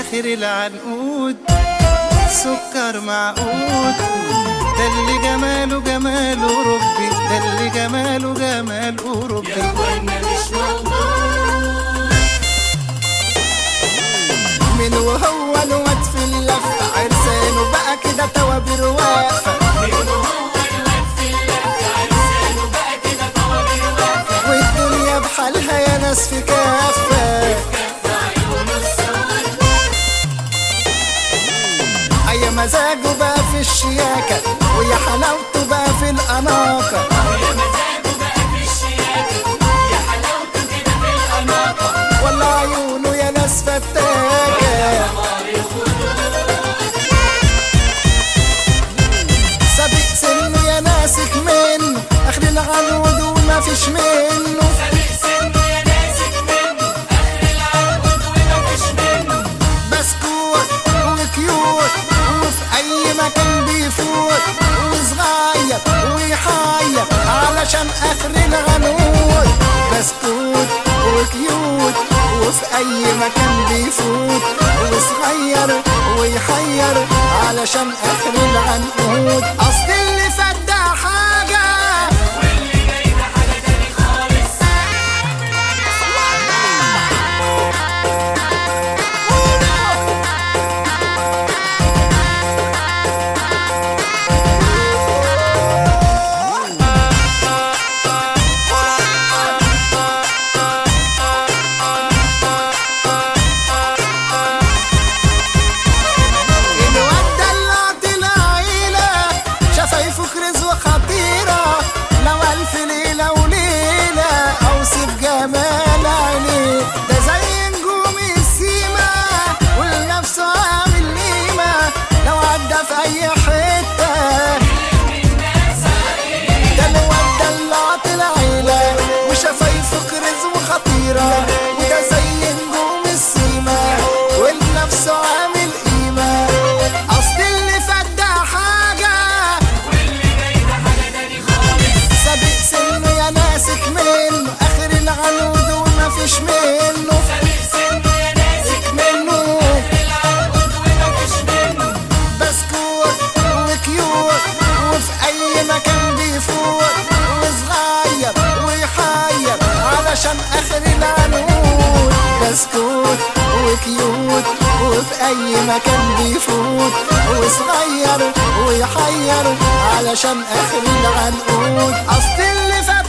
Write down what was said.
اخر العنقود سكر معقود ده اللي جماله جمال اوروبي ده اللي جماله جمال اوروبي من وهو الواد في اللفة عرسانه بقى كده توابير واقفة والدنيا بحالها يا ناس في كافة أي مزاجه بقى في الشياكة ويا حلاوته بقى في الأناقة ولا عيونه يا ناس فتاكة سابق سنه يا ناسك منه اخر العنود وما فيش منه بسكوت وكيوت وفي اي مكان بيفوت وصغير ويحير علشان اخر العنود بسكوت وكيوت وفي اي مكان بيفوت وصغير ويحير علشان اخر العنقود اصل اللي فات ده حاجه الواد دلعت العيلة شفايفه كرز وخطيرة لو ألف ليلة وليلة أوصف جمال عينيه ده زي نجوم السيما ولنفسه عامل قيمة لو عدى في أي حتة ده الواد دلعت العيلة وشفايفه كرز وخطيرة وده زي نجوم السيما ولنفسه عامل قيمة أصل اللي فات ده حاجة سابق سنه يا ناسك منه آخر العنود وما فيش منه منه بسكوت وكيوت وفي اي مكان بيفوت وصغير ويحير علشان اخر العنقود بسكوت وكيوت وفي اي مكان بيفوت وصغير ويحير علشان اخر العنقود اصل اللي فات